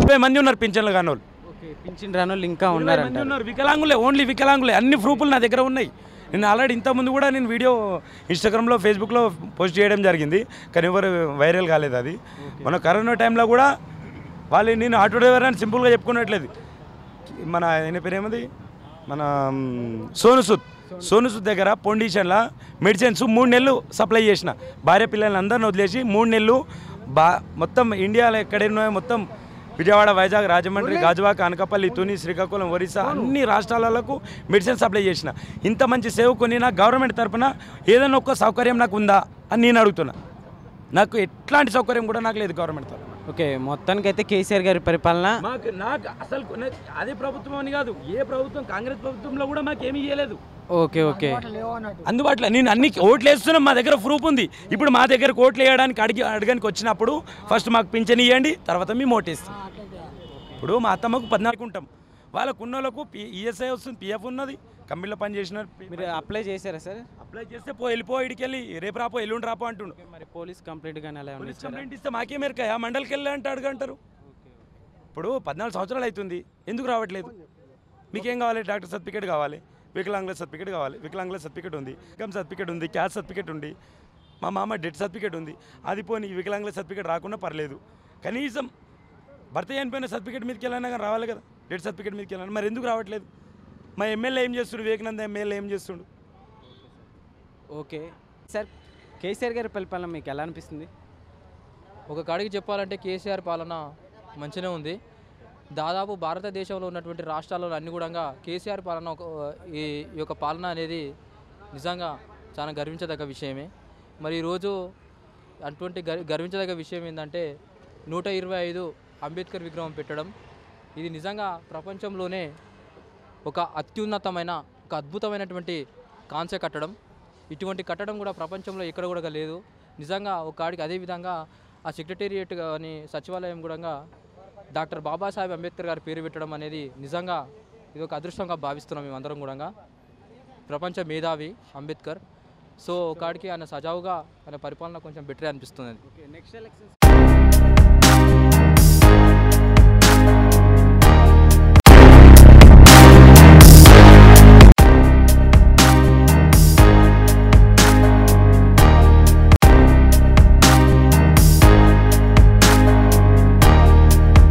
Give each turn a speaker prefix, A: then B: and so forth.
A: ఇరవై మంది ఉన్నారు పింఛన్లు కాని వాళ్ళు
B: ఓకే పింఛన్ రాని వాళ్ళు ఇంకా
A: ఇరవై మంది
B: ఉన్నారంట
A: ఉన్నారు వికలాంగులే ఓన్లీ వికలాంగులే అన్ని ప్రూఫ్లు నా దగ్గర ఉన్నాయి నేను ఆల్రెడీ ఇంతకుముందు కూడా నేను వీడియో ఇన్స్టాగ్రామ్లో ఫేస్బుక్లో పోస్ట్ చేయడం జరిగింది కానీ ఎవరు వైరల్ కాలేదు అది మన కరోనా టైంలో కూడా వాళ్ళు నేను ఆటో డ్రైవర్ అని సింపుల్గా చెప్పుకున్నట్లేదు మన ఆయన పేరు ఏమది మన మ్, సోను సూద్ సోను సూద్ దగ్గర పొండిషన్లో మెడిసిన్స్ మూడు నెలలు సప్లై చేసిన భార్య పిల్లల్ని అందరిని వదిలేసి మూడు నెలలు బా మొత్తం ఇండియాలో ఎక్కడున్నాయో మొత్తం విజయవాడ వైజాగ్ రాజమండ్రి గాజువాక అనకాపల్లి తుని శ్రీకాకుళం ఒరిస్సా అన్ని రాష్ట్రాలకు మెడిసిన్ సప్లై చేసిన ఇంత మంచి సేవ కొని నా గవర్నమెంట్ తరపున ఏదైనా ఒక్క సౌకర్యం నాకు ఉందా అని నేను అడుగుతున్నా నాకు ఎట్లాంటి సౌకర్యం కూడా నాకు లేదు గవర్నమెంట్ తరపున
B: ఓకే మొత్తానికి అయితే కేసీఆర్ గారి పరిపాలన
A: మాకు నాకు అసలు కొనే- అదే ప్రభుత్వం అని కాదు ఏ ప్రభుత్వం కాంగ్రెస్ ప్రభుత్వంలో కూడా మాకు ఏమీ ఇవ్వలేదు
B: ఓకే ఓకే
A: అందుబాటులో నేను అన్ని ఓట్లు వేస్తున్నాం మా దగ్గర ప్రూఫ్ ఉంది ఇప్పుడు మా దగ్గర ఓట్లు వేయడానికి అడిగి అడగడానికి వచ్చినప్పుడు ఫస్ట్ మాకు పింఛన్ ఇవ్వండి తర్వాత మేము ఓటేస్తాం ఇప్పుడు మా అత్తమ్మకు పద్నాలుగు ఉంటాం వాళ్ళకు ఉన్న వాళ్ళకు ఈఎస్ఐ వస్తుంది పిఎఫ్ ఉన్నది కంపెనీలో పని చేసిన
B: మీరు అప్లై చేశారా సార్
A: అప్లై చేస్తే పో వెళ్ళిపో ఇడికెళ్ళి రేపు రాపో ఎల్లుండి రాపో అంటుండు
B: మరి పోలీస్ కంప్లైంట్ కానీ అలా ఏమన్నా
A: పోలీస్
B: ఇచ్చారా?
A: కంప్లైంట్ ఇస్తే మాకే మేరక ఆ మండలికి వెళ్ళి అంటే అడగంటారు ఇప్పుడు పద్నాలుగు సంవత్సరాలు అవుతుంది ఎందుకు రావట్లేదు మీకేం కావాలి డాక్టర్ సర్టిఫికేట్ కావాలి వికలాంగుల సర్టిఫికేట్ కావాలి వికలాంగుల సర్టిఫికేట్ ఉంది ఇన్కమ్ సర్టిఫికేట్ ఉంది క్యాస్ట్ సర్టిఫికేట్ ఉంది మా మామ డెత్ సర్టిఫికేట్ ఉంది అది పోనీ వికలాంగుల సర్టిఫికేట్ రాకుండా పర్లేదు కనీసం భర్త చనిపోయిన సర్టిఫికేట్ మీదకి వెళ్ళినా కానీ రావాలి కదా డెత్ సర్టిఫికేట్ మీదకి వెళ్ళాలి మరి ఎందుకు రావట్లేదు మా ఎమ్మెల్యే ఏం చేస్తుండు వివేకానంద ఎమ్మెల్యే ఏం చేస్తుండు
B: ఓకే సార్ కేసీఆర్ గారి పరిపాలన మీకు ఎలా అనిపిస్తుంది
C: ఒక కాడికి చెప్పాలంటే కేసీఆర్ పాలన మంచిగానే ఉంది దాదాపు భారతదేశంలో ఉన్నటువంటి రాష్ట్రాల్లో అన్ని కూడా కేసీఆర్ పాలన ఒక ఈ ఈ యొక్క పాలన అనేది నిజంగా చాలా గర్వించదగ్గ విషయమే మరి ఈరోజు అటువంటి గర్ గర్వించదగ్గ విషయం ఏంటంటే నూట ఇరవై ఐదు అంబేద్కర్ విగ్రహం పెట్టడం ఇది నిజంగా ప్రపంచంలోనే ఒక అత్యున్నతమైన ఒక అద్భుతమైనటువంటి కాంసె కట్టడం ఇటువంటి కట్టడం కూడా ప్రపంచంలో ఎక్కడ కూడా లేదు నిజంగా ఒక కాడికి అదేవిధంగా ఆ సెక్రటేరియట్ కానీ సచివాలయం కూడా డాక్టర్ బాబాసాహెబ్ అంబేద్కర్ గారి పేరు పెట్టడం అనేది నిజంగా ఇది ఒక అదృష్టంగా భావిస్తున్నాం మేమందరం కూడా ప్రపంచ మేధావి అంబేద్కర్ సో కాడికి ఆయన సజావుగా ఆయన పరిపాలన కొంచెం బెటరే అనిపిస్తుంది
B: ఓకే నెక్స్ట్ ఎలక్షన్స్